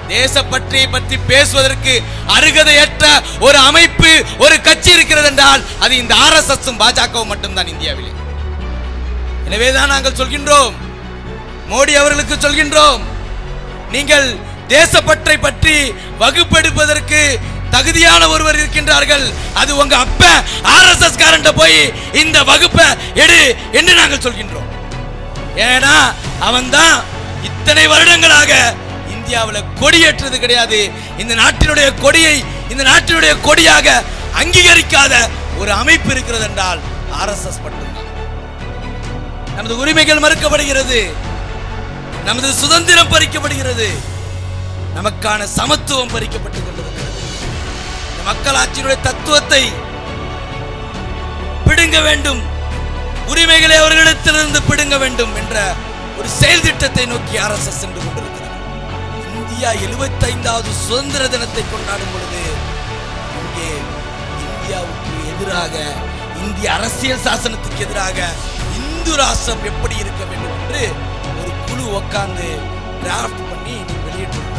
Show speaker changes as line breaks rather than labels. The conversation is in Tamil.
தேசப்பற்றை பற்றி பேசுவதற்கு அருகதையற்ற ஒரு அமைப்பு ஒரு கட்சி இருக்கிறது என்றால் அது இந்த ஆர்எஸ்எஸ் பாஜகவும் மட்டும்தான் இந்தியாவிலே எனவேதான் நாங்கள் சொல்கின்றோம் மோடி அவர்களுக்கு சொல்கின்றோம் நீங்கள் தேசப்பற்றை பற்றி வகுப்பெடுப்பதற்கு தகுதியான ஒருவர் இருக்கின்றார்கள் அது உங்க அப்ப ஆர்எஸ்எஸ் காரண்ட போய் இந்த வகுப்பை எடு என்று நாங்கள் சொல்கின்றோம் ஏன்னா அவன் தான் இத்தனை வருடங்களாக இந்தியாவில் கொடியேற்றது கிடையாது இந்த நாட்டினுடைய கொடியை இந்த நாட்டினுடைய கொடியாக அங்கீகரிக்காத ஒரு அமைப்பு இருக்கிறது என்றால் ஆர்எஸ்எஸ் மட்டும்தான் நமது உரிமைகள் மறுக்கப்படுகிறது நமது சுதந்திரம் பறிக்கப்படுகிறது நமக்கான சமத்துவம் பறிக்கப்பட்டுக் கொண்டிருக்கிறது இந்த மக்களாட்சியினுடைய தத்துவத்தை பிடுங்க வேண்டும் உரிமைகளை அவர்களிடத்திலிருந்து பிடுங்க வேண்டும் என்ற ஒரு செயல் திட்டத்தை நோக்கி ஆர்எஸ்எஸ் சென்று கொண்டிருக்கிறது இந்தியா எழுபத்தைந்தாவது சுதந்திர தினத்தை கொண்டாடும் பொழுது இங்கே இந்தியாவுக்கு எதிராக இந்திய அரசியல் சாசனத்துக்கு எதிராக இந்து ராஷ்டிரம் எப்படி இருக்க வேண்டும் என்று ஒரு குழு உட்கார்ந்து டிராஃப்ட் பண்ணி இன்னைக்கு வெளியிட்டிருக்கோம்